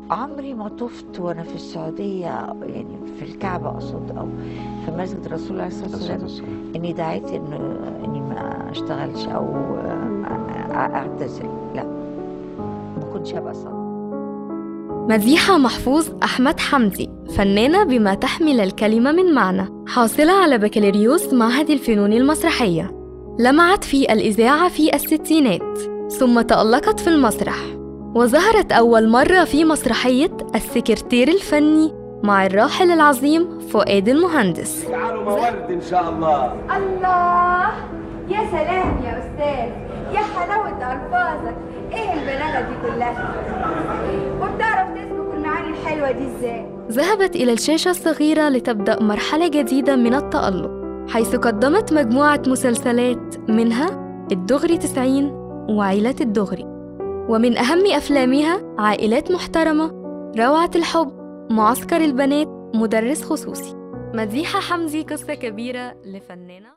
عمري ما طفت وانا في السعوديه يعني في الكعبه اقصد او في مسجد رسول الله صلى الله عليه وسلم اني دعيت انه اني ما اشتغلش او أ- اعتزل لا ما كنتش ابقى صادقه مديحة محفوظ أحمد حمدي فنانة بما تحمل الكلمة من معنى حاصلة على بكالوريوس معهد الفنون المسرحية لمعت في الإذاعة في الستينات ثم تألقت في المسرح وظهرت أول مرة في مسرحية السكرتير الفني مع الراحل العظيم فؤاد المهندس تعالوا مورد ان شاء الله الله يا سلام يا استاذ يا حلاوه الفاظك ايه البلاغه دي كلها وبتعرف تسبك المعاني الحلوه دي ازاي ذهبت إلى الشاشة الصغيرة لتبدأ مرحلة جديدة من التألق حيث قدمت مجموعة مسلسلات منها الدغري 90 وعيلة الدغري ومن أهم أفلامها عائلات محترمة روعة الحب معسكر البنات مدرس خصوصي مديحة حمدي قصة كبيرة لفنانة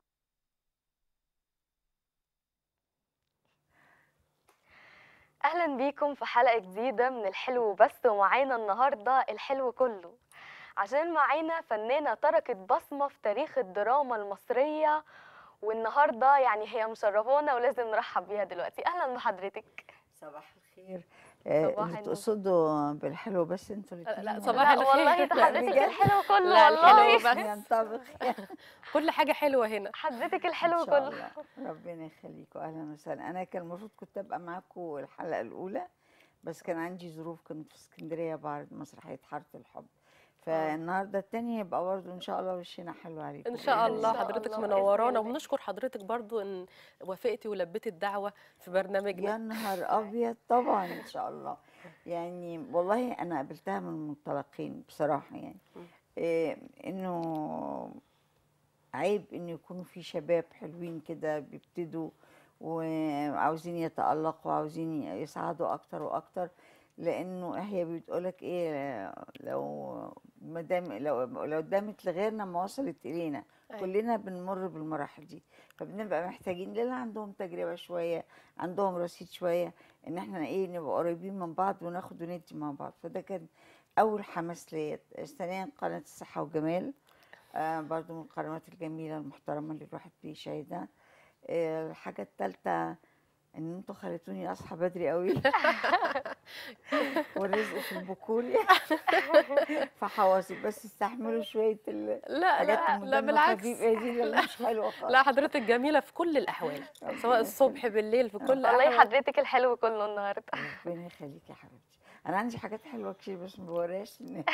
اهلا بيكم في حلقه جديده من الحلو بس ومعانا النهارده الحلو كله عشان معانا فنانه تركت بصمه في تاريخ الدراما المصريه والنهارده يعني هي مشرفانا ولازم نرحب بيها دلوقتي اهلا بحضرتك صباح الخير آه، صباح اللي النور. تقصدوا بالحلو بس انتوا لا الاثنين صباح لا الخير. والله ده لا، حضرتك بجد؟ الحلو كله لا، والله الحلو بس. ينطبق كل حاجه حلوه هنا حضرتك ان الحلو شاء كله الله ربنا يخليكم اهلا وسهلا انا كان المفروض كنت ابقى معاكم الحلقه الاولى بس كان عندي ظروف كنت في اسكندريه بعرض مسرحيه حاره الحب فالنهارده التانية يبقى برضه ان شاء الله وشنا حلو عليكم ان شاء بإذن الله إن شاء حضرتك الله، منورانا بإذن الله. وبنشكر حضرتك برضو ان وافقتي ولبيتي الدعوه في برنامجنا يا نهار ابيض طبعا ان شاء الله يعني والله انا قابلتها من منطلقين بصراحه يعني إيه انه عيب ان يكونوا في شباب حلوين كده بيبتدوا وعاوزين يتألقوا وعاوزين يسعدوا اكتر واكتر لانه هي بتقولك ايه لو مدام لو لو دامت لغيرنا ما وصلت الينا أيوة. كلنا بنمر بالمراحل دي فبنبقى محتاجين للي عندهم تجربه شويه عندهم رصيد شويه ان احنا ايه نبقى قريبين من بعض وناخد وندي مع بعض فده كان اول حماس ليا ثانيا قناه الصحه والجمال آه برضو من القنوات الجميله المحترمه اللي الواحد بيشاهدها آه الحاجه الثالثه ان انتوا خليتوني اصحى بدري قوي والرزق في البكور فحواصل بس استحملوا شويه ال- لا حاجات لا من لا دم بالعكس خفيف إيه دي اللي مش حلوه خالص لا حضرتك جميله في كل الاحوال سواء الصبح بالليل في كل والله الاحوال حضرتك الحلو كله النهارده ربنا يخليك يا حبيبتي انا عندي حاجات حلوه كتير بس ما بوريهاش الناس.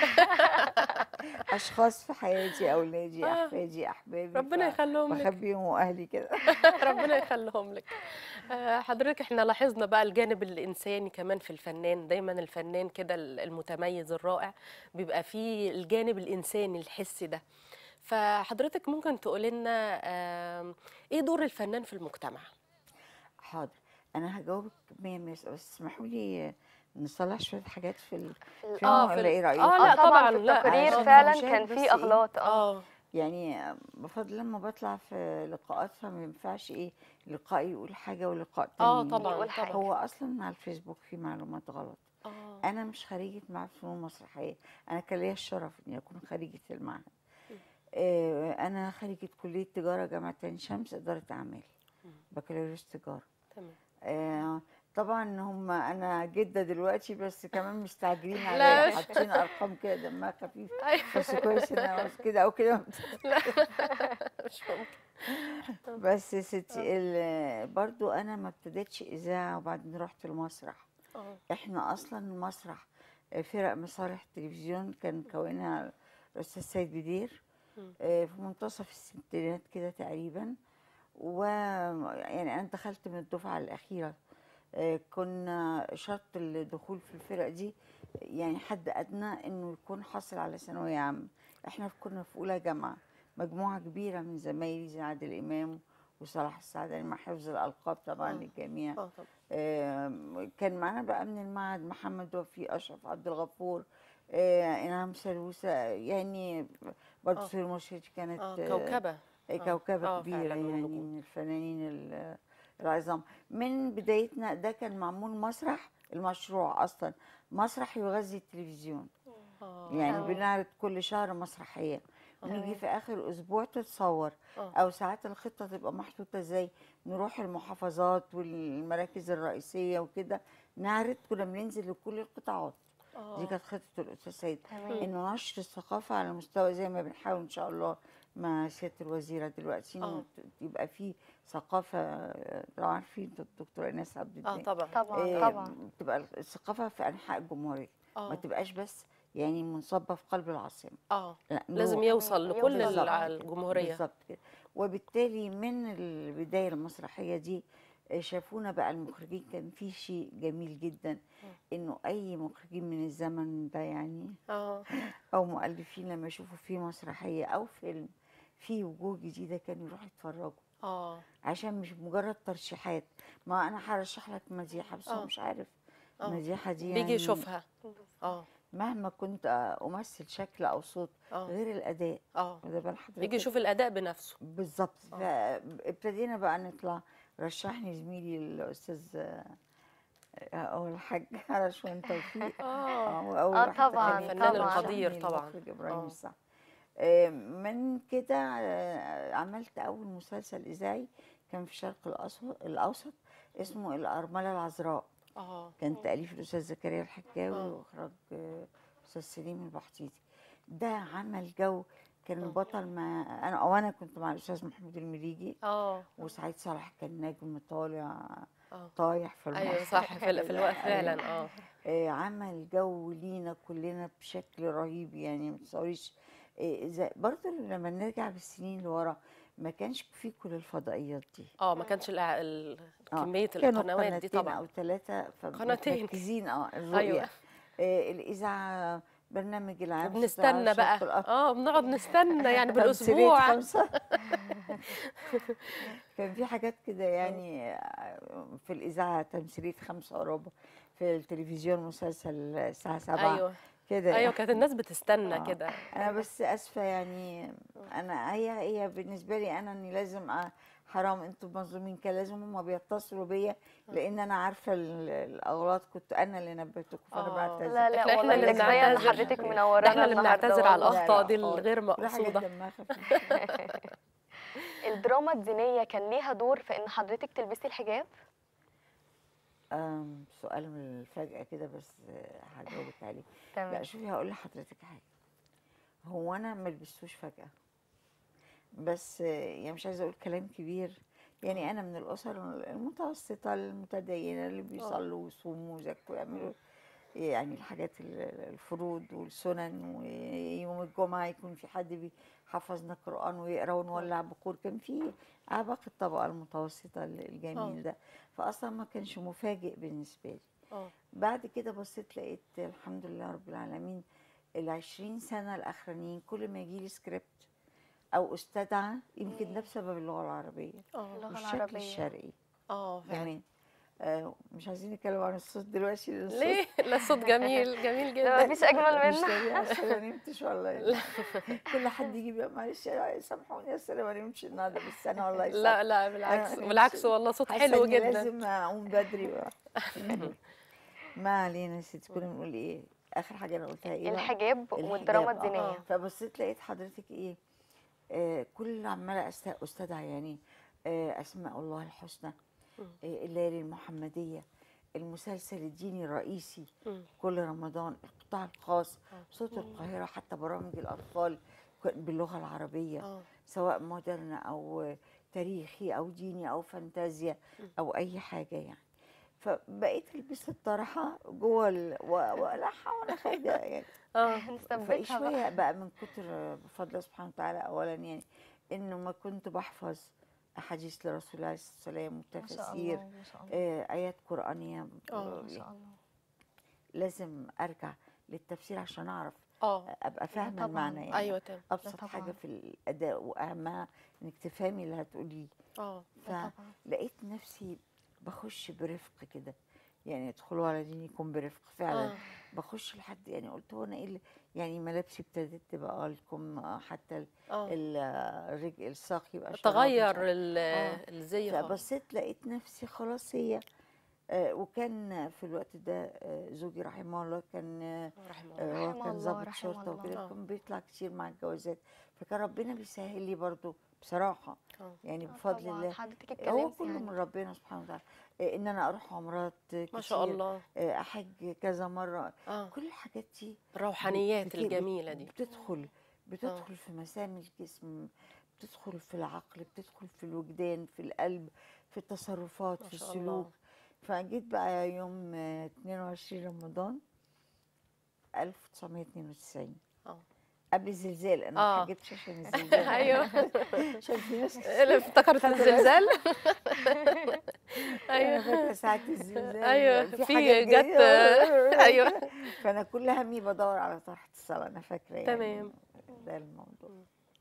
اشخاص في حياتي اولادي آه. احفادي احبابي ربنا ف- يخليهم لك بخبيهم واهلي كده ربنا يخليهم لك آه، حضرتك احنا لاحظنا بقى الجانب الانساني كمان في الفنان دايما الفنان كده المتميز الرائع بيبقى فيه الجانب الانساني الحسي ده فحضرتك ممكن تقول لنا آم، ايه دور الفنان في المجتمع حاضر انا هجاوبك 100 100 بس اسمحوا لي نصلح شويه حاجات في ال- ال- فيهم آه، ولا في ال- ايه رايكم آه، لا، طبعاً، في لا، التقرير عشان فعلا المشاهد كان بس في إيه؟ اغلاط اه اه يعني بفضل لما بطلع في لقاءات فما ينفعش ايه لقاء يقول حاجه ولقاء تاني اه طبعا يقول حاجة. طبعا هو اصلا على الفيسبوك في معلومات غلط اه انا مش خريجه معهد فنون مسرحيه انا كان ليا الشرف اني اكون خريجه المعهد آه، انا خريجه كليه تجاره جامعه عين شمس اداره اعمال بكالوريوس تجاره تمام آه، طبعا هم انا جده دلوقتي بس كمان مستعجلين لا، عليا مش- حاطين ارقام كده دمها خفيف أيوة. بس كويس ان انا كده او كده مش ممكن بس يا ستي ال- برضو انا ما ابتديتش اذاعه وبعدين رحت المسرح اه احنا اصلا المسرح آه، فرق مسارح التلفزيون كان كونها الاستاذ سيد بدير مم. آه، في منتصف الستينات كده تقريبا و يعني انا دخلت من الدفعه الاخيره آه، كنا شرط الدخول في الفرق دي يعني حد ادنى انه يكون حاصل على ثانويه عامه احنا كنا في اولى جامعه مجموعه كبيره من زمايلي زي عادل امام وصلاح السعداني مع حفظ الالقاب طبعا آه. للجميع اه طبعا آم، كان معانا بقى من المعهد محمد وفي اشرف عبد الغفور آه، انعام سلوسه يعني برضه آه. سهير مرشدي كانت اه آه، كوكبه آه، كوكبه آه، كبيره فعلاً من يعني النجوم. من الفنانين ال- العظام من بدايتنا ده كان معمول مسرح المشروع اصلا مسرح يغذي التلفزيون آه. يعني تمام. بنعرض كل شهر مسرحيه ونيجي تمام. في اخر اسبوع تتصور آه. او ساعات الخطه تبقى محطوطه ازاي نروح المحافظات والمراكز الرئيسيه وكده نعرض كنا بننزل لكل القطاعات دي آه. كانت خطه الاستاذ سيد تمام انه نشر الثقافه على مستوى زي ما بنحاول ان شاء الله مع سياده الوزيره دلوقتي آه. انه ت- يبقى في ثقافه آه، لو عارفين انتوا الدكتوره ايناس عبد اه الدين طبعا طبعا آه، طبعا تبقى الثقافه في انحاء الجمهوريه ما اه تبقاش بس يعني منصبه في قلب العاصمه اه لا لازم نروح. يوصل لكل يوصل. الع- الجمهوريه بالظبط كده وبالتالي من البدايه المسرحيه دي آه، شافونا بقى المخرجين كان في شيء جميل جدا انه اي مخرجين من الزمن ده يعني اه او مؤلفين لما يشوفوا في مسرحيه او فيلم في وجوه جديده كانوا يروحوا يتفرجوا اه عشان مش مجرد ترشيحات ما انا هرشح لك مديحه بس هو آه. مش عارف آه. مديحه دي بيجي يعني يشوفها اه مهما كنت امثل شكل او صوت اه غير الاداء اه واخده بال حضرتك بيجي يشوف الاداء بنفسه بالظبط فابتدينا بقى نطلع رشحني زميلي الاستاذ آه، او الحاج رشوان توفيق اه أو أول آه واحد طبعاً، تخليني الفنان رشحني القدير طبعاً. المخرج ابراهيم آه. السعد آه، من كده آه، عملت اول مسلسل اذاعي كان في الشرق الأسو- الاوسط اسمه الارمله العذراء اه كان تاليف الاستاذ زكريا الحكاوي آه. واخراج آه، الاستاذ سليم البحتيتي ده عمل جو كان آه. البطل مع انا او انا كنت مع الاستاذ محمود المليجي اه وسعيد صالح كان نجم طالع اه طايح في ايوه المسرح صح في, ال- في الوقت فعلا اه آه، عمل جو لينا كلنا بشكل رهيب يعني ما تصوريش آه، زي- برضه لما نرجع بالسنين لورا ما كانش في كل الفضائيات دي اه ما كانش الع- ال- آه، كميه كانوا القنوات دي قناتين طبعا او ثلاثه قناتين. مركزين اه الرؤيه ايوه آه، الاذاعه برنامج العام وبنستنى بقى اه بنقعد نستنى يعني تمثيلية بالاسبوع خمسة كان في حاجات كده يعني آه، في الإذاعة تمثيلية خمسة وربع في التلفزيون مسلسل الساعة سبعة ايوه كده ايوه كانت الناس بتستنى آه. كده أنا بس آسفة يعني أنا هي هي بالنسبة لي أنا إني لازم أ- حرام انتوا مظلومين كان لازم هما بيتصلوا بيا لان انا عارفه ال- الاغلاط كنت انا اللي نبهتكم فانا آه. بعتذر لا إحنا- لا إحنا والله اللي ده كفايه ان بنعتذر. حضرتك ده منورانا احنا اللي النهارده بنعتذر على والله. لا، الاخطاء لا، دي خالص. الغير كل حاجه مقصوده دمها خفيف الدراما الدينيه كان ليها دور في ان حضرتك تلبسي الحجاب أم، سؤال من الفجأة كده بس آه، هجاوبك عليه لا تمام شوفي هقول لحضرتك حاجة هو أنا ما لبستوش فجأة بس آه، يعني مش عايزة أقول كلام كبير يعني أنا من الأسر المتوسطة المتدينة اللي بيصلوا ويصوموا ويزكوا ويعملوا يعني الحاجات ال- الفروض والسنن ويوم الجمعة يكون في حد بيحفظنا قرآن ويقرأ ونولع بخور كان في أعباق الطبقة المتوسطة الجميل ده فأصلا ما كانش مفاجئ بالنسبة لي اه بعد كده بصيت لقيت الحمد لله رب العالمين العشرين سنة الأخرانيين كل ما يجي لي سكريبت أو استدعى يمكن ده بسبب اللغة العربية اه اللغة والشكل العربية. الشرقي اه فعلا يعني آه مش عايزين نتكلم عن الصوت دلوقتي لأن الصوت ليه لا الصوت جميل جميل ده جدا مفيش اجمل مش منه طبيعي عشان ما نمتش والله كل حد يجي بقى معلش يا سامحوني يا سلام ما نمتش النهارده بس انا والله لا لا بالعكس أنا بالعكس والله صوت حاسة حلو إني جدا لازم اقوم بدري بقى ما علينا يا ستي كنا بنقول ايه اخر حاجه انا قلتها ايه بقى؟ الحجاب الحجاب، والدراما آه. الدينيه فبصيت لقيت حضرتك ايه آه كل عماله أست- استدعى يعني آه اسماء الله الحسنى مم. آه الليالي المحمديه المسلسل الديني الرئيسي مم. كل رمضان القطاع الخاص آه. صوت القاهره حتى برامج الاطفال ك- باللغه العربيه اه سواء مودرن او تاريخي او ديني او فانتازيا او اي حاجه يعني فبقيت البس الطرحه جوه ال... و- والحها وانا خارجه يعني اه نثبتها بقى فشويه بقى من كتر بفضل الله سبحانه وتعالى اولا يعني انه ما كنت بحفظ احاديث لرسول الله صلى الله عليه وسلم ما شاء وتفاسير الله ما شاء الله آه، ايات قرانيه آه، ما شاء الله لازم ارجع للتفسير عشان اعرف اه ابقى فاهمه طبعاً. المعنى يعني ايوه تمام ابسط طبعاً. حاجه في الاداء واهمها انك تفهمي اللي هتقوليه اه طبعاً. فلقيت نفسي بخش برفق كده يعني ادخلوا على دينكم برفق فعلا آه. بخش لحد يعني قلت هو انا ايه اللي يعني ملابسي ابتدت تبقى لكم آه، حتى ال- اه ال- الرج الساق يبقى شراب مش تغير عارف. ال- آه. الزي خالص فبصيت لقيت نفسي خلاص هي آه، وكان في الوقت ده آه، زوجي رحمه الله كان آه، رحمه آه، الله هو رحمه كان الله، ضابط رحمه شرطه الله. وكده آه. كان بيطلع كتير مع الجوازات فكان ربنا بيسهل لي برضو بصراحه آه. يعني آه بفضل طبعاً، الله حضرتك هو اتكلمتي كله يعني من ربنا سبحانه وتعالى آه، ان انا اروح عمرات كتير ما شاء الله آه، احج كذا مره اه كل الحاجات دي الروحانيات بت- الجميله دي بتدخل بتدخل في مسام الجسم بتدخل في العقل بتدخل في الوجدان في القلب في التصرفات ما في شاء السلوك الله. فجيت بقى يوم آه، 22 رمضان 1992 اه قبل الزلزال انا آه. ما حجتش عشان الزلزال ايوه عشان في ناس اللي افتكرت الزلزال انا ايوه فاكره ساعه الزلزال ايوه في في حاجات جت جاية. ايوه فانا كل همي بدور على طرحه الصلاه انا فاكره يعني تمام. ده الموضوع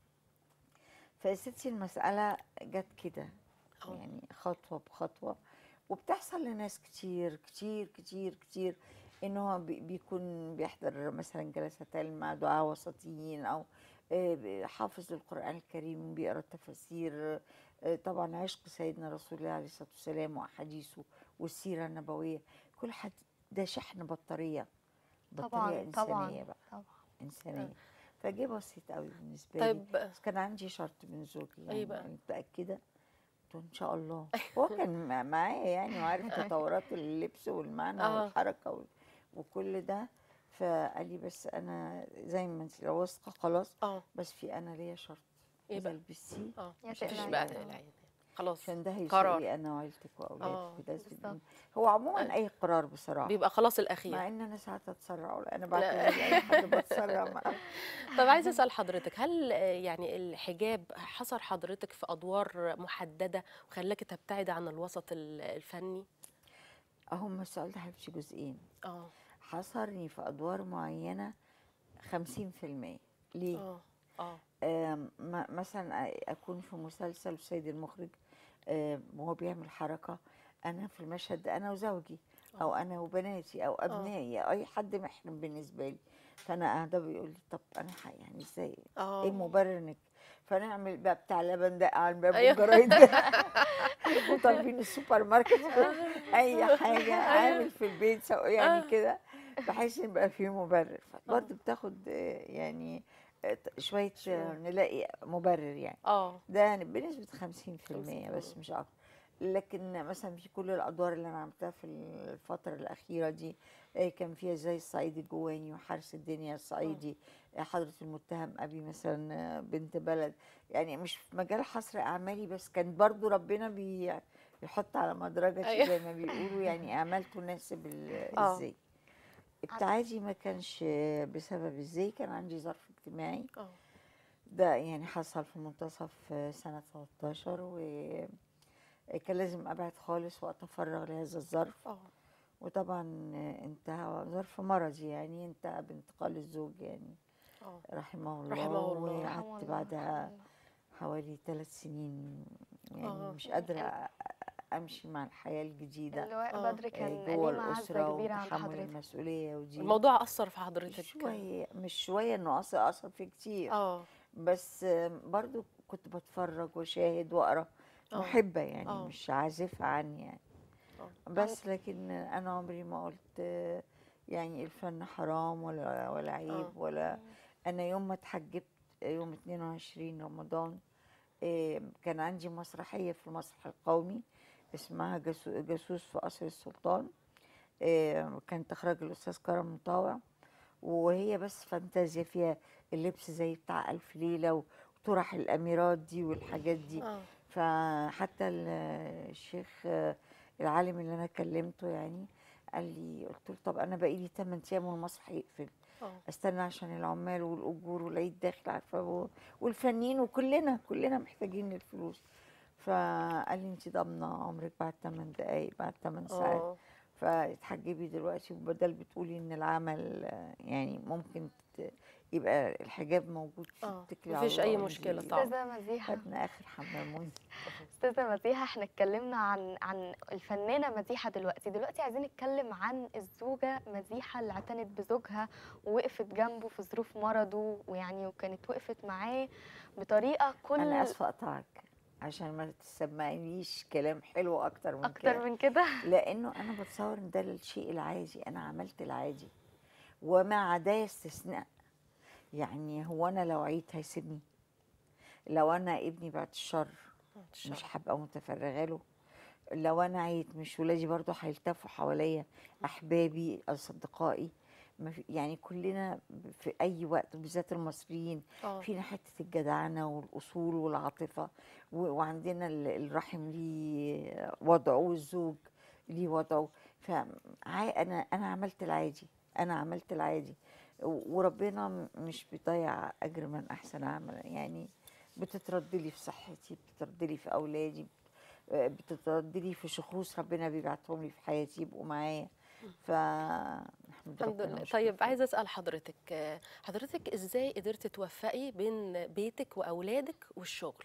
فيا ستي المساله جت كده أه. يعني خطوه بخطوه وبتحصل لناس كتير كتير كتير كتير ان هو بي- بيكون بيحضر مثلا جلسات علم مع دعاة وسطيين او آه، ب- حافظ القرآن الكريم بيقرا التفاسير آه، طبعا عشق سيدنا رسول الله عليه الصلاة والسلام وأحاديثه والسيرة النبوية كل حد ده شحن بطارية بطارية طبعا إنسانية طبعا بقى طبعا إنسانية فجه بسيط قوي بالنسبة لي طيب بس كان عندي شرط من زوجي يعني بقى؟ أنا متأكدة قلت له إن شاء الله هو كان مع- معايا يعني وعارف تطورات اللبس والمعنى آه. والحركة وال- وكل ده فقال لي بس أنا زي ما أنت لو واثقة خلاص اه بس في أنا ليا شرط إيه إذا بقى؟ لبستيه اه يا مفيش تقلعي. بقى آه. تقلعي خلاص عشان ده قرار. هيسوق لي أنا وعيلتك آه، وأولادك وده بالظبط. هو عموما أي قرار بصراحة بيبقى خلاص الاخير مع ان انا ساعات اتسرع ولا انا بعتذر لاي حد بتسرع معاه طب عايزه اسال حضرتك هل آه، يعني الحجاب حصر حضرتك في ادوار محدده وخلاكي تبتعدي عن الوسط ال- الفني هم السؤال ده حبيبتي جزئين اه حصرني في ادوار معينه 50% ليه؟ اه اه آم، م- مثلا أ- اكون في مسلسل والسيد المخرج آم، وهو بيعمل حركه انا في المشهد ده انا وزوجي او انا وبناتي او ابنائي اي حد محرم بالنسبه لي فانا قاعده بيقول لي طب انا ح- يعني ازاي ايه اه مبرر انك فنعمل بقى بتاع لبن دق على الباب أيوه. والجرايد وطالبين السوبر ماركت اي حاجه عامل في البيت سو يعني كده بحيث ان يبقى فيه مبرر برضه بتاخد آه، يعني آه، ت- شويه آه، نلاقي مبرر يعني اه ده يعني بنسبه 50% بس 50%. مش اكتر لكن مثلا في كل الادوار اللي انا عملتها في الفتره الاخيره دي آه، كان فيها زي الصعيدي الجواني وحارس الدنيا الصعيدي آه، حضره المتهم ابي مثلا آه، بنت بلد يعني مش في مجال حصر اعمالي بس كان برضو ربنا بي يحط على مدرجتي أيوة. زي ما بيقولوا يعني اعمال تناسب ال- آه. الزي ابتعادي ما كانش بسبب الزي كان عندي ظرف اجتماعي اه ده يعني حصل في منتصف سنة 13 وكان لازم أبعد خالص وأتفرغ لهذا الظرف اه وطبعا انتهى ظرف مرضي يعني انتهى بانتقال الزوج يعني اه رحمه الله رحمه الله. رحمه وقعدت الله، بعدها رحمه الله. حوالي ثلاث سنين يعني آه. مش قادرة أ- أمشي مع الحياة الجديدة اللواء آه. بدر كان جوه ليه معزه الأسرة كبيره عند وتحمل حضرتك المسؤولية ودي الموضوع اثر في حضرتك شوية مش شوية إنه أثر أثر فيه كتير اه بس برضو كنت بتفرج وشاهد واقرا آه. محبه يعني آه. مش عازفه عني يعني آه. بس لكن انا عمري ما قلت آه، يعني الفن حرام ولا ولا عيب آه. ولا انا يوم ما اتحجبت يوم 22 رمضان آه، كان عندي مسرحيه في المسرح القومي اسمها جاسو- جاسوس في قصر السلطان آه، كان تخرج الاستاذ كرم مطاوع وهي بس فانتازيا فيها اللبس زي بتاع ألف ليلة وطرح الأميرات دي والحاجات دي اه فحتى ال- الشيخ آه، العالم اللي أنا كلمته يعني قال لي قلت له طب أنا بقى لي 8 أيام والمسرح يقفل اه استنى عشان العمال والأجور والعيد داخل عارفة و- والفنيين وكلنا كلنا محتاجين الفلوس فقال لي انت ضامنه عمرك بعد 8 دقايق بعد 8 ساعات اه فاتحجبي دلوقتي وبدل بتقولي ان العمل آه، يعني ممكن ت- يبقى الحجاب موجود فيه اه اتكلي على مفيش الله اي وانزلي. مشكله طبعا استاذه مديحه خدنا اخر حمامون استاذه مديحه احنا اتكلمنا عن عن الفنانه مديحه دلوقتي دلوقتي عايزين نتكلم عن الزوجه مديحه اللي اعتنت بزوجها ووقفت جنبه في ظروف مرضه ويعني وكانت وقفت معاه بطريقه كل انا اسفه اقطعك عشان ما تسمعينيش كلام حلو اكتر من اكتر كده من كده لانه انا بتصور ان ده الشيء العادي انا عملت العادي وما عدايا استثناء يعني هو انا لو عيت هيسيبني لو انا ابني بعد الشر مش هبقى متفرغه له لو انا عيت مش ولادي برضو هيلتفوا حواليا احبابي اصدقائي ما في يعني كلنا في اي وقت بالذات المصريين آه. فينا حته الجدعنه والاصول والعاطفه و- وعندنا ال- الرحم ليه وضعه والزوج ليه وضعه فانا انا عملت العادي انا عملت العادي و- وربنا م- مش بيضيع اجر من احسن عملا يعني بتترد لي في صحتي بتترد لي في اولادي بتترد لي في شخوص ربنا بيبعتهم لي في حياتي يبقوا معايا ف الحمد لله طيب عايزه اسال حضرتك آه، حضرتك ازاي قدرتي توفقي بين بيتك واولادك والشغل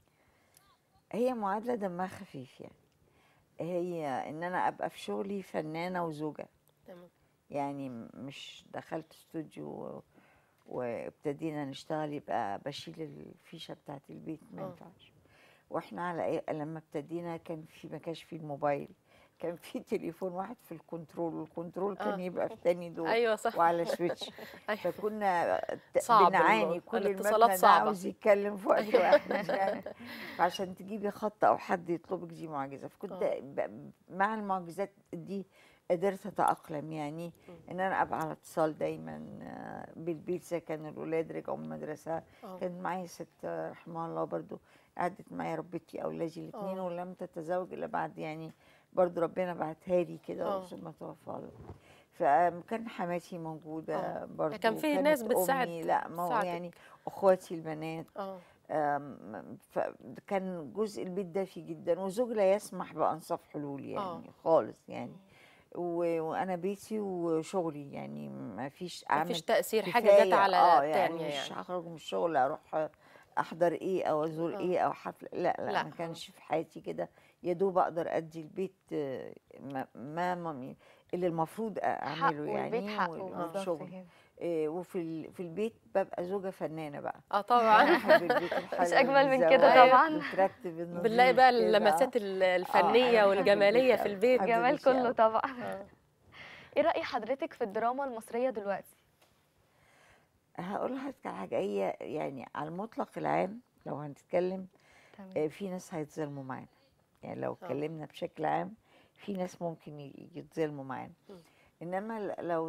هي معادله دمها خفيف يعني هي ان انا ابقى في شغلي فنانه وزوجه تمام يعني م- مش دخلت استوديو و- وابتدينا نشتغل يبقى بشيل الفيشه بتاعت البيت ما آه. ينفعش واحنا على ايه لما ابتدينا كان في ما كانش في الموبايل كان في تليفون واحد في الكنترول والكنترول كان آه. يبقى في تاني دور ايوه صح وعلى سويتش أيوة. فكنا ت- صعب بنعاني الموضوع. كل الاتصالات المبنى ده صعبة. عاوز يتكلم في وقت أيوة. واحد يعني فعشان تجيبي خط او حد يطلبك دي معجزه فكنت آه. ب- مع المعجزات دي قدرت اتاقلم يعني ان انا ابقى على اتصال دايما آه، بالبيت زي كان الولاد رجعوا من المدرسه آه. كان معايا ست آه، رحمها الله برضو قعدت معايا ربتي اولادي الاثنين آه. ولم تتزوج الا بعد يعني برضو ربنا بعتها لي كده آه. ثم توفى الله فكان حماتي موجوده آه. برضو كان في وكانت ناس بتساعد- أمي لا ما هو تساعدك. يعني اخواتي البنات اه آم، فكان جزء البيت دافي جدا وزوج لا يسمح بانصاف حلول يعني آه. خالص يعني و- وانا بيتي وشغلي يعني ما فيش ما اعمل فيش تاثير حاجه كفاية. جت على اه التانية يعني مش يعني هخرج من الشغل اروح احضر ايه او ازور آه. ايه او حفله لا لا, لا، ما كانش في حياتي كده يا دوب اقدر ادي البيت آه، ما, ما, ما اللي المفروض اعمله حقه يعني والبيت حقه وال- بالظبط والشغل كده. إيه، وفي ال- في البيت ببقى زوجه فنانه بقى اه انا طبعا احب البيت الحلو مش أجمل من كده والزوايا طبعاً. بترتب النظيف بنلاقي بقى كده. اللمسات ال- الفنيه بحب والجماليه البيت في أوي. البيت بحب جمال البيت كله أوي. طبعا آه. ايه رأي حضرتك في الدراما المصرية دلوقتي هقول لحضرتك على حاجه هي يعني على المطلق العام لو هنتكلم تمام آه، في ناس هيتظلموا معانا يعني لو آه. اتكلمنا بشكل عام في ناس ممكن ي- يتظلموا معانا مم. انما ل- لو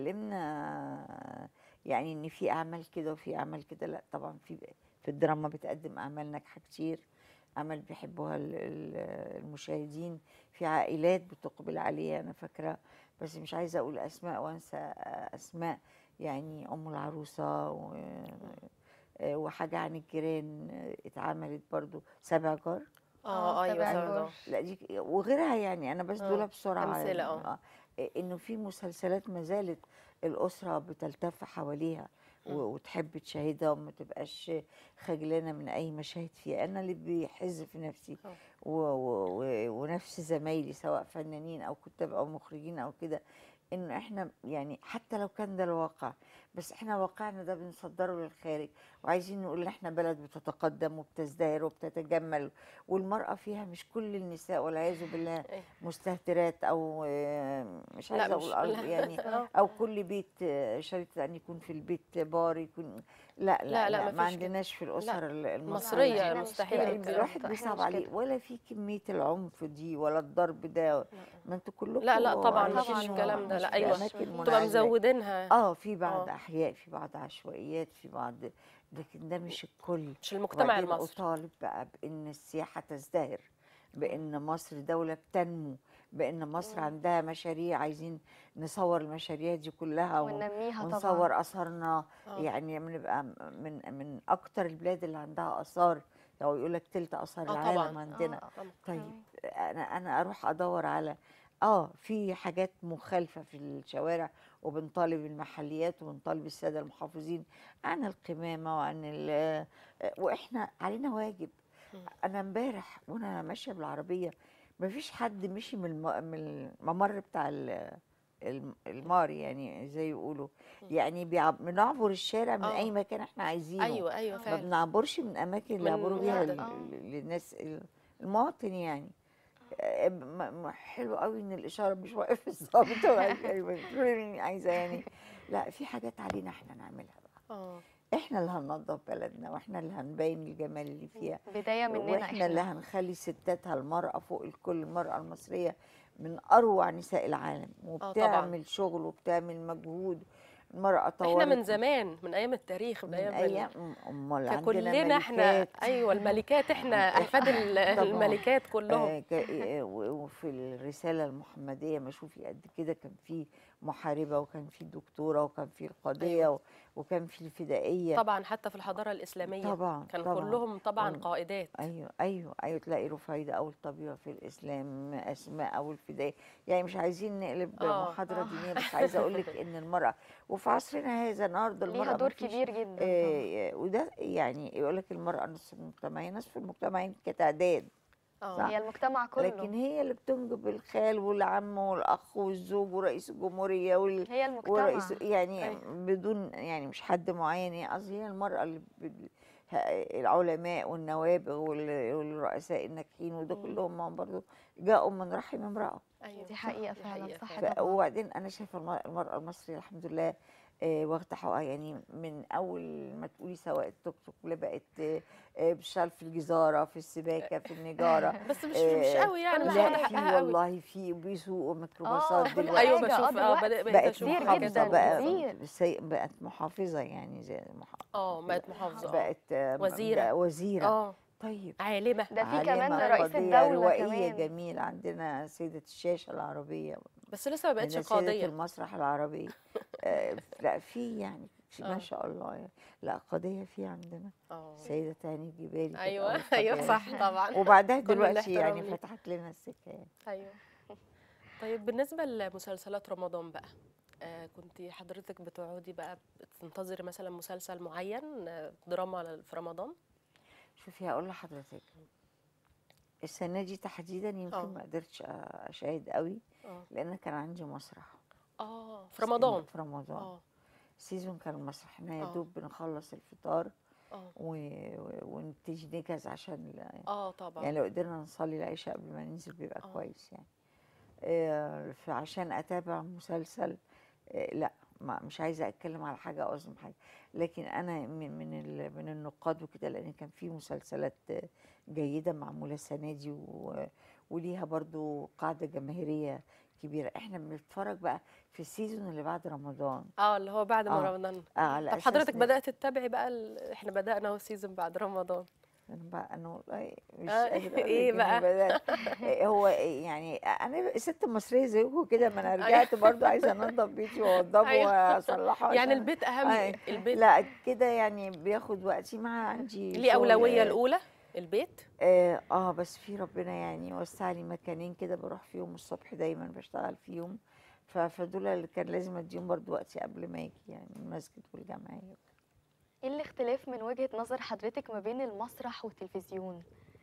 اتكلمنا يعني ان في اعمال كده وفي اعمال كده لا طبعا في في الدراما بتقدم اعمال ناجحه كتير اعمال بيحبوها ال- ال- المشاهدين في عائلات بتقبل عليها انا فاكره بس مش عايزه اقول اسماء وانسى اسماء يعني ام العروسه و آه، وحاجه عن الجيران آه، اتعملت برضو سبع جار اه ايوه سبع سبع جار. جار. لا دي ك- وغيرها يعني انا بس آه، دول بسرعه أمثلة، يعني آه. آه، انه في مسلسلات ما زالت الاسره بتلتف حواليها و- مم. وتحب تشاهدها وما تبقاش خجلانه من اي مشاهد فيها انا اللي بيحز في نفسي آه. و و و ونفس زمايلي سواء فنانين او كتاب او مخرجين او كده انه احنا يعني حتى لو كان ده الواقع بس احنا واقعنا ده بنصدره للخارج وعايزين نقول ان احنا بلد بتتقدم وبتزدهر وبتتجمل والمرأة فيها مش كل النساء والعياذ بالله إيه. مستهترات او آه، مش لا، عايزه مش- اقول لا. أرض يعني آه. او كل بيت آه، شريط ان يكون في البيت بار يكون لا لا لا، لا, لا، ما مفيش كده. عندناش في الاسر ال- المصريه مصريه إحنا مش مستحيل كده. يعني الكلام الواحد إحنا بيصعب مش عليه كده. ولا في كميه العنف دي ولا الضرب ده ما انتوا كلكم لا لا طبعا عايشين مفيش طبعاً الكلام ده مش لا في ايوه أماكن تبقى تبقى منعزلة. مزودينها اه في بعض آه. احياء في بعض عشوائيات في بعض لكن ده مش الكل مش المجتمع وبعدين المصري اطالب بقى بان السياحه تزدهر بان مصر دوله بتنمو بان مصر عندها مشاريع عايزين نصور المشاريع دي كلها ون- وننميها طبعا ونصور اثارنا آه. يعني بنبقى من من اكتر البلاد اللي عندها اثار لو يقول لك تلت اثار آه العالم طبعاً. عندنا آه. طبعاً. طيب انا انا اروح ادور على اه في حاجات مخالفه في الشوارع وبنطالب المحليات وبنطالب الساده المحافظين عن القمامه وعن ال- واحنا علينا واجب مم. انا امبارح وانا ماشيه بالعربيه ما فيش حد مشي من الم- من الممر بتاع ال- الم- المار يعني زي يقولوا يعني بيع- بنعبر الشارع من آه. اي مكان احنا عايزينه ايوه ايوه ما فعلا بنعبرش من اماكن اللي من يعبروا بيها واحدة. ال- آه. ال- للناس ال- المواطن يعني آه، م- م- حلو قوي ان الاشاره مش واقف الظابط هو عايز- أيوة، بتقولي إني عايزه يعني لا في حاجات علينا احنا نعملها بقى اه احنا اللي هننظف بلدنا واحنا اللي هنبين الجمال اللي فيها بدايه مننا واحنا اللي هنخلي ستاتها المرأة فوق الكل المرأة المصرية من أروع نساء العالم طبعاً. وبتعمل شغل وبتعمل مجهود المرأة طورت احنا من زمان من ايام التاريخ من من ايام ال- أيام أمال عندنا كلنا احنا ملكات. ايوه الملكات احنا احفاد ال- طبعاً. الملكات كلهم آه ك- آه، و- وفي الرسالة المحمدية ما شوفي قد كده كان في محاربة وكان في دكتورة وكان في القضية أيوة. و- وكان في الفدائية طبعا حتى في الحضاره الاسلاميه طبعا كان طبعا كلهم طبعا وال- قائدات ايوه ايوه ايوه تلاقي رفايده او الطبيبه في الاسلام اسماء او الفدائيه يعني مش عايزين نقلب آه، محاضره آه. دينيه بس عايزه اقول لك ان المراه وفي عصرنا هذا النهارده المراه ليها دور مفيش- كبير جدا طبعاً. آه وده يعني يقول لك المراه نصف المجتمع هي نصف المجتمع كتعداد اه صح. هي المجتمع كله لكن هي اللي بتنجب الخال والعم والاخ والزوج ورئيس الجمهوريه وال هي المجتمع ورئيس يعني أيوة. بدون يعني مش حد معين هي قصدي هي المرأة اللي ب- ه- العلماء والنوابغ وال- والرؤساء الناجحين وده مم. كلهم ما برضو جاءوا من رحم امرأة ايوه دي صح، حقيقة دي فعلا، حقيقة صح فعلا. ف- طبعاً. وبعدين أنا شايفة الم- المرأة المصرية الحمد لله آه، واخدة حقها يعني من أول ما تقولي سواق التوك توك اللي بقت آه، آه، بتشتغل في الجزارة في السباكة في النجارة بس مش مش آه، قوي يعني كل مش لا واخده في حقها قوي والله في بيسوقوا آه، ميكروباصات كل دلوقتي ايوه حاجة، بشوف آه، اه دلوقتي بدأ- بقيت بقت اشوف كتير حاجات محافظة جداً، بقى كتير. سي- بقت محافظة يعني زي محافظة اه بقت محافظه آه. بقت آه، وزيرة. بقى وزيرة اه طيب عالمه ده في كمان عالمة رئيس قضية الدولة روائية كمان. جميلة عندنا سيدة الشاشة العربية بس لسه ما بقتش عندنا سيدة قاضيه المسرح العربي آه، لا في يعني في- آه. ما شاء الله يعني. لا قضية في عندنا اه سيدة تاني الجبالي كانت ايوه أول ايوه قضية. صح طبعا وبعدها كل دلوقتي يعني الاحترام ليه. فتحت لنا السكة يعني ايوه طيب بالنسبه لمسلسلات رمضان بقى آه كنت حضرتك بتقعدي بقى تنتظري مثلا مسلسل معين آه، دراما في رمضان شوفي هقول لحضرتك السنة دي تحديدا يمكن آه. ما قدرتش أشاهد قوي اه لأن كان عندي مسرح اه في رمضان في رمضان اه سيزون كان المسرح احنا يا آه. دوب بنخلص الفطار اه و... و- ونبتدي نجهز عشان ال- اه طبعا يعني لو قدرنا نصلي العشاء قبل ما ننزل بيبقى آه. كويس يعني آه، فعشان اتابع مسلسل آه، لا ما مش عايزه اتكلم على حاجه او اظلم حاجه لكن انا من من ال- من النقاد وكده لان كان في مسلسلات آه، جيده معموله السنه دي و- وليها برضو قاعده جماهيريه كبيره احنا بنتفرج بقى في السيزون اللي بعد رمضان اه اللي هو بعد ما آه. رمضان آه على طب أساس حضرتك ن- بدات تتابعي بقى ال... احنا بدانا اهو سيزون بعد رمضان انا بقى انا والله مش آه، قادره أقول إيه لك إني بقى؟ بدأت هو يعني انا ست مصريه زيكم كده ما انا رجعت برضو عايزه انضف بيتي واوضبه أيوة. واصلحه يعني عشان- البيت اهم آه، البيت لا كده يعني بياخد وقتي ما عندي ليه شغل، اولويه آه، الاولى البيت آه, اه بس في ربنا يعني وسع لي مكانين كده بروح فيهم الصبح دايما بشتغل فيهم ف- فدول اللي كان لازم اديهم برضو وقتي قبل ما اجي يعني المسجد والجمعيه ايه الاختلاف من وجهة نظر حضرتك ما بين المسرح والتلفزيون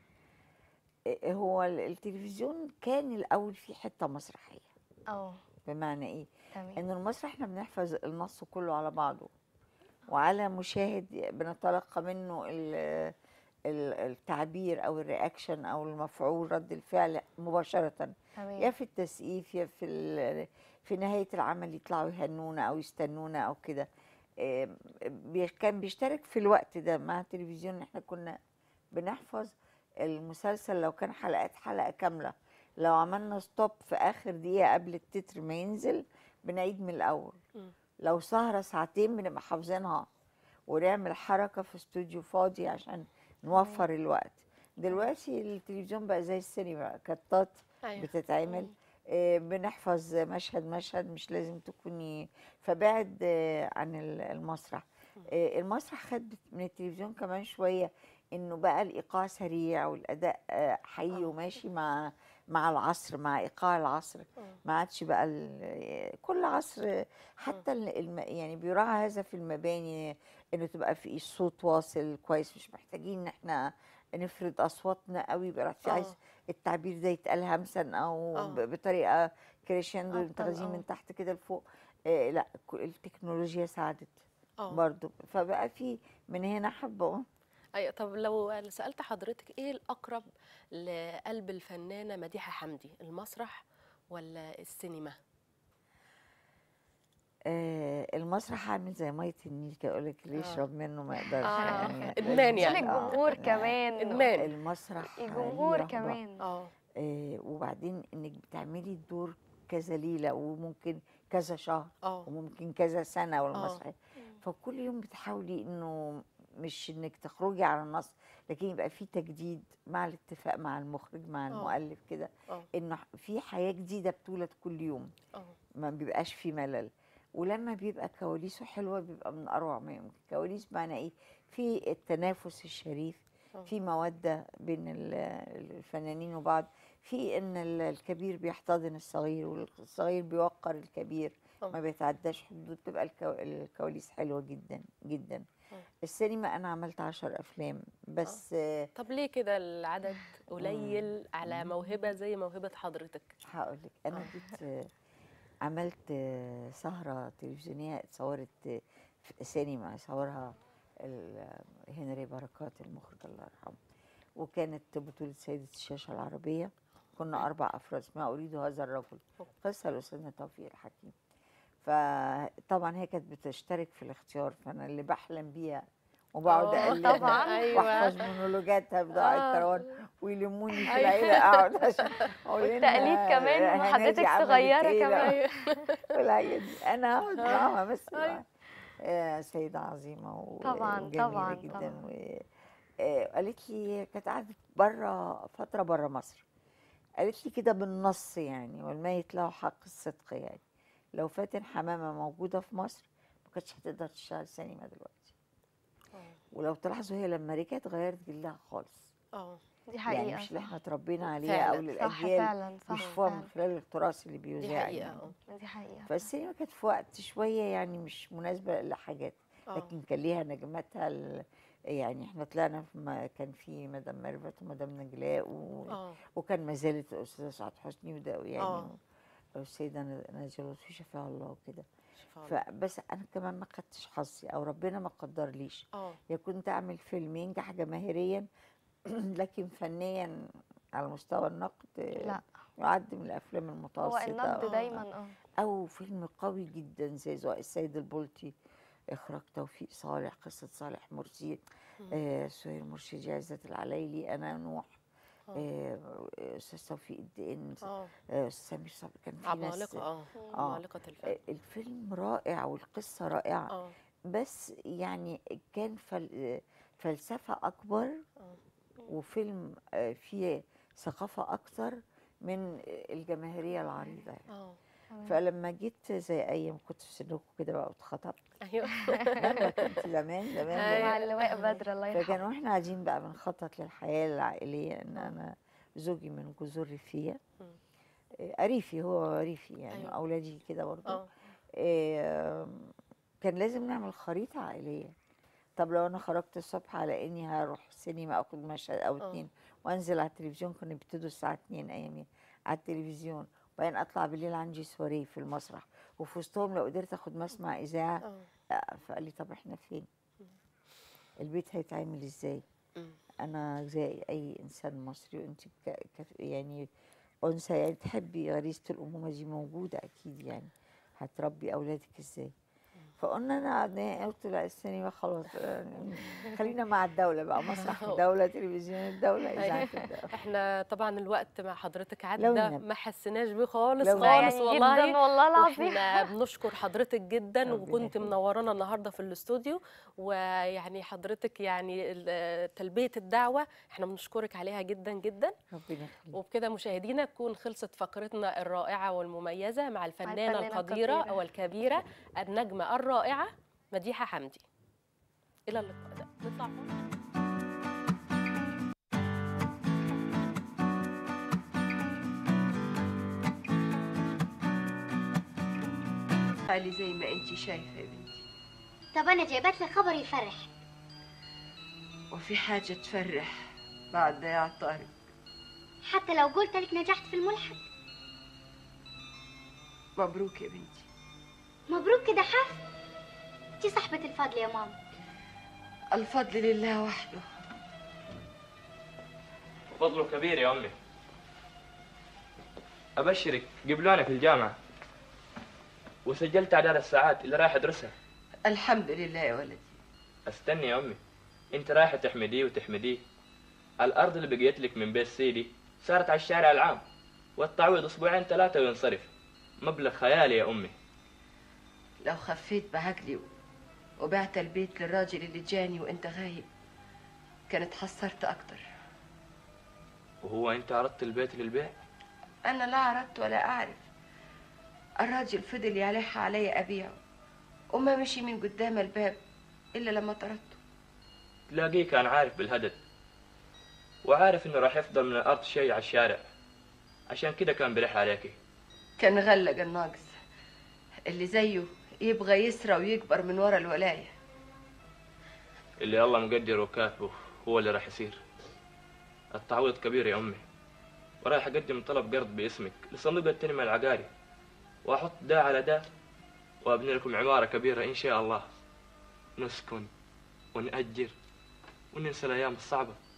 آه، هو ال- التلفزيون كان الاول فيه حته مسرحيه اه بمعنى ايه تمام ان المسرح احنا بنحفظ النص كله على بعضه وعلى مشاهد بنتلقى منه ال- ال- التعبير او الرياكشن او المفعول رد الفعل مباشره يا تمام في التسقيف يا في ال- في نهايه العمل يطلعوا يهنونا او يستنونا او كده آم، بي- كان بيشترك في الوقت ده مع التلفزيون احنا كنا بنحفظ المسلسل لو كان حلقات حلقه كامله لو عملنا ستوب في اخر دقيقه قبل التتر ما ينزل بنعيد من الاول مم. لو سهره ساعتين بنبقى حافظينها ونعمل حركه في استوديو فاضي عشان نوفر الوقت دلوقتي التلفزيون بقى زي السينما كتات ايوه بتتعمل مم. آه، بنحفظ مشهد مشهد مش لازم تكوني فبعد آه، عن ال- المسرح آه، المسرح خد من التلفزيون كمان شوية انه بقى الايقاع سريع والاداء آه، حي آه. وماشي مع مع العصر مع ايقاع العصر آه. ما عادش بقى ال- كل عصر حتى ال- الم يعني بيراعى هذا في المباني انه تبقى في الصوت واصل كويس مش محتاجين ان احنا نفرد اصواتنا قوي يبقى في آه. عايز التعبير ده يتقال همسا او آه. ب- بطريقه كريشندو أفضل، متغذين آه. من تحت كده لفوق آه لا ك- التكنولوجيا ساعدت اه برضو فبقى في من هنا حبه أي طب لو سألت حضرتك ايه الأقرب لقلب الفنانة مديحة حمدي المسرح ولا السينما؟ آه المسرح عامل زي ميه النيل كده يقول لك اللي آه. يشرب منه ما يقدرش آه. يعني إدمان يعني. عشان آه، الجمهور لا. كمان إدمان. المسرح ليه الجمهور رهبة. كمان اه آه وبعدين انك بتعملي الدور كذا ليله وممكن كذا شهر اه وممكن كذا سنه والمسرح فكل يوم بتحاولي انه مش انك تخرجي على النص لكن يبقى في تجديد مع الاتفاق مع المخرج مع آه. المؤلف كده اه انه في حياه جديده بتولد كل يوم اه ما بيبقاش في ملل ولما بيبقى كواليسه حلوه بيبقى من اروع ما يمكن كواليس معنى ايه في التنافس الشريف آه. في موده بين ال- الفنانين وبعض في ان ال- الكبير بيحتضن الصغير والصغير بيوقر الكبير آه. ما بيتعداش حدود بتبقى الكو- الكواليس حلوه جدا جدا آه. السينما انا عملت عشر افلام بس آه. طب ليه كده العدد قليل على موهبة زي موهبة حضرتك؟ هقول لك انا آه. جيت آه، عملت آه، سهره تلفزيونيه اتصورت آه، في سينما صورها ال- هنري بركات المخرج الله يرحمه وكانت بطوله سيده الشاشه العربيه كنا اربع افراد اسمها اريد هذا الرجل قصه الاستاذ توفيق الحكيم فطبعا هي كانت بتشترك في الاختيار فانا اللي بحلم بيها وبقعد آه، اقلدها طبعاً. أيوة. واحفظ مونولوجاتها بضاع آه. الكروان ويلموني في أيوة. العيله اقعد عشان اقول لنا والتقليد كمان هنادي وحضرتك عملت صغيرة إيه كمان. لما- والعيال دي انا هقعد معاها بس أيوة. آه، سيدة عظيمة و- طبعاً، وجميلة طبعاً، جدا طبعاً. و... آه، قالت لي كانت قعدت بره فترة بره مصر قالت لي كده بالنص يعني والميت له حق الصدق يعني لو فاتن حمامة موجودة في مصر ما كانتش هتقدر تشتغل سينما دلوقتي آه. ولو تلاحظوا هي لما رجعت غيرت جلها خالص اه دي حقيقة يعني مش اللي صح. احنا اتربينا عليها او فعلاً. صح للاجيال فعلا صح بيشوفوها من فعلا. خلال التراث اللي دي بيذاع حقيقة يعني. اه دي حقيقة فالسينما كانت في وقت شويه يعني مش مناسبه لحاجات آه. لكن كان ليها نجماتها ال- يعني احنا طلعنا في ما كان في مدام ميرفت ومدام نجلاء و... اه وكان ما زالت الاستاذه سعاد حسني وده يعني آه. والسيده ن- ناديه لطفي شفاها الله وكده شفاء الله. فبس انا كمان ما خدتش حظي او ربنا ما قدرليش اه يا كنت اعمل فيلم ينجح جماهيريا لكن فنيا على مستوى النقد لا يعد من الافلام هو المتوسطه النقد آه. دايما اه او فيلم قوي جدا زي زواء السيد البلطي اخراج توفيق صالح قصه صالح مرسي آه سهير مرشدي عزت العلايلي انا نوح آه. آه، استاذ توفيق الدقن اه آه، استاذ سمير صبري كان في ناس عمالقة اه آه. عمالقة الفن آه، الفيلم رائع والقصه رائعه اه بس يعني كان فل... آه، فلسفه اكبر آه. وفيلم آه، فيه ثقافه اكتر من الجماهيريه العريضه يعني. اه تمام. فلما جيت زي ايام كنت في سنكم كده بقى واتخطبت ايوه لما كنت زمان زمان أيوة. مع اللواء بدر الله فكان يرحمه واحنا قاعدين بقى بنخطط للحياه العائليه ان انا زوجي من جذور ريفيه مم. آه، اريفي هو ريفي يعني أيوة. اولادي كده برضه اه آه، كان لازم نعمل خريطه عائليه طب لو انا خرجت الصبح على اني هروح سينما اخد مشهد او آه. اتنين وانزل على التلفزيون كانوا بيبتدوا الساعه 2 ايامي على التلفزيون وبعدين اطلع بالليل عندي سواريه في المسرح وفي وسطهم لو قدرت اخد مسمع اذاعه اه آه، فقال لي طب احنا فين البيت هيتعمل ازاي مم. انا زي اي انسان مصري وانت ك... ك... يعني انثى يعني تحبي غريزه الامومه دي موجوده اكيد يعني هتربي اولادك ازاي فقلنا انا قعدنا قلت لا السينما خلاص آه، خلينا مع الدوله بقى مسرح الدوله تلفزيون الدوله اذاعه الدوله احنا طبعا الوقت مع حضرتك عدى لو النبي. ما حسيناش بيه خالص لو لا خالص يعني والله جدا والله العظيم واحنا بنشكر حضرتك جدا ربنا وكنت يخليك. منورانا النهارده في الاستوديو ويعني حضرتك يعني ال- تلبيه الدعوه احنا بنشكرك عليها جدا جدا ربنا يخليك وبكده مشاهدينا تكون خلصت فقرتنا الرائعه والمميزه مع الفنانه الفنانة القديره القديرة. والكبيره النجمه الرائعه مديحه حمدي الى اللقاء ده نطلع فاصل. حالي زي ما انت شايفه يا بنتي طب انا جايبت لك خبر يفرح وفي حاجه تفرح بعد ضياع طارق حتى لو قلت لك نجحت في الملحق مبروك يا بنتي مبروك كده حف دي صاحبة الفضل يا ماما الفضل لله وحده فضله كبير يا أمي أبشرك قبلونا في الجامعة وسجلت عدد الساعات اللي رايح أدرسها الحمد لله يا ولدي استني يا أمي أنت رايحة تحمديه وتحمديه الأرض اللي بقيت لك من بيت سيدي صارت على الشارع العام والتعويض أسبوعين ثلاثة وينصرف مبلغ خيالي يا أمي لو خفيت بعقلي وبعت البيت للراجل اللي جاني وانت غايب كانت حصرت اكتر وهو أنت عرضت البيت للبيع انا لا عرفت ولا اعرف الراجل فضل يلح علي ابيعه وما مشي من قدام الباب الا لما طردته تلاقيه كان عارف بالهدد وعارف إنه راح يفضل من الأرض شيء على الشارع عشان كده كان بيلح عليكي كان غلق الناقص اللي زيه يبغى يسرى ويكبر من ورا الولايه اللي الله مقدر وكاتبه هو اللي راح يصير التعويض كبير يا أمي ورايح أقدم طلب قرض باسمك لصندوق التنمية العقاري وأحط ده على ده وأبني لكم عمارة كبيرة إن شاء الله نسكن ونأجر وننسى الأيام الصعبة